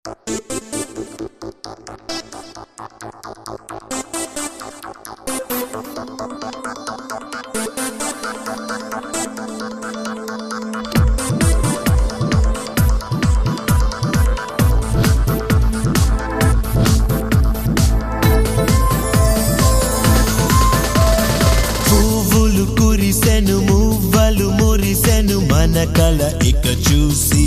పువ్వులు కురిసెను మువ్వలు మురిసెను మన కల ఇక చూసి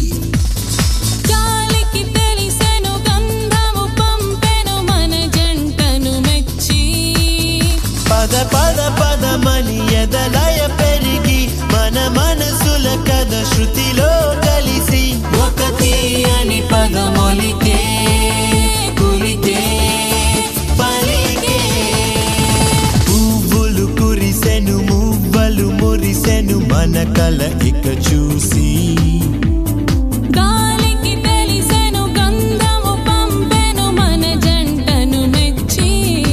గాలికి తెలిసెను గంధము పంపెను మన జంటను మెచ్చి పద పద పదమని ఎదలయ పెరిగి మన మనసుల కథ శృతిలో కలిసి ఒక తీయని పదమొలికే కులికే పలికే పువ్వులు కురిసెను మువ్వలు మురిసెను మన కల ఇక చూసి గాలికి తెలిసెను గంధము పంపెను మన జంటను మెచ్చి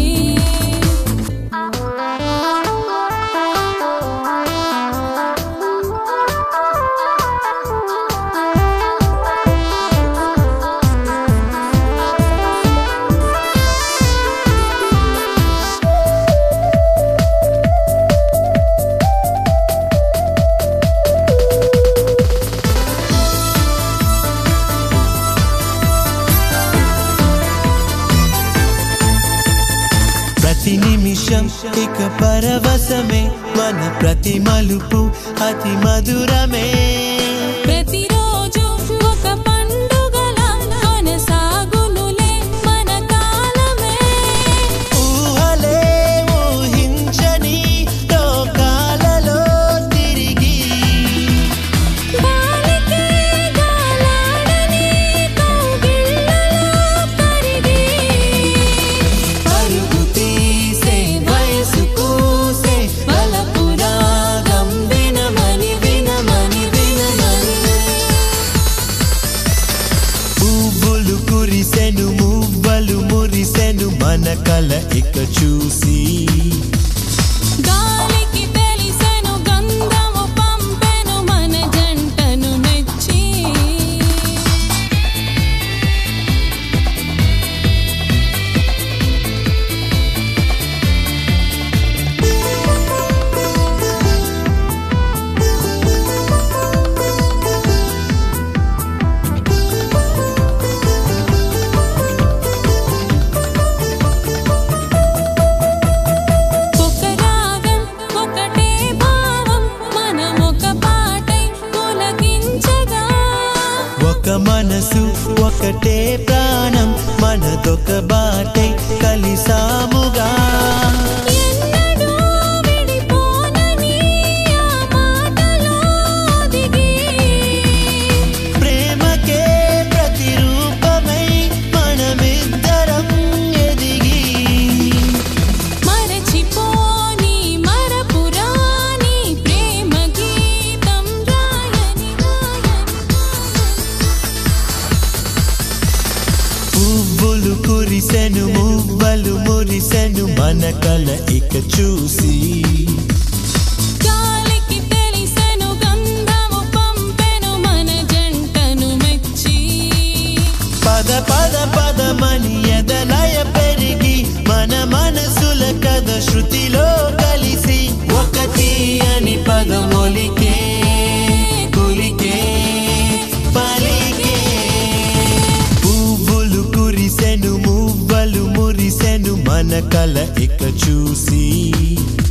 ప్రతి నిమిషం ఇక పరవశమే మన ప్రతి మలుపు అతి మధురమే ప్రతిరోజు ఒక పండుగలా కొనసాగునులే మన కాలమే ఊహలే ఊహించని లోకాలలో తిరిగి గాలికి గాలాడని కౌగిళ్ళలో కరిగి పరుగు తీసే వయసు కూసే బలపు రాగం వినమని వినమని వినమని పువ్వులు కురిసెను మువ్వలు మురిసెను మన కల ఇక చూసి గాలికి తెలిసెను గంధము పంపెను మన జంటను మెచ్చి ఒక రాగం ఒకటే భావం మనమొక పాటై పులకించగా ఒక మనసు ఒకటే ప్రాణం మనదొక బాటై కలిసాముగా ఎన్నడూ విడిపోనని ఆ మాటలో దిగి ప్రేమకే ప్రతిరూపమై మనమిద్దరం ఎదిగి మరచిపోని మరపురాని ప్రేమ గీతం రాయని పువ్వులు కురిసెను మువ్వలు మురిసెను మన కల ఇక చూసి గాలికి తెలిసెను గంధము పంపెను మన జంటను మెచ్చి పద పద పదమని ఎదలయ పెరిగి మన మనసుల కథ శృతిలో కలిసి ఒక తీయని పదమొలికే కులికే పలికే పువ్వులు కురిసెను మువ్వలు మురిసెను మన కల ఇక చూసి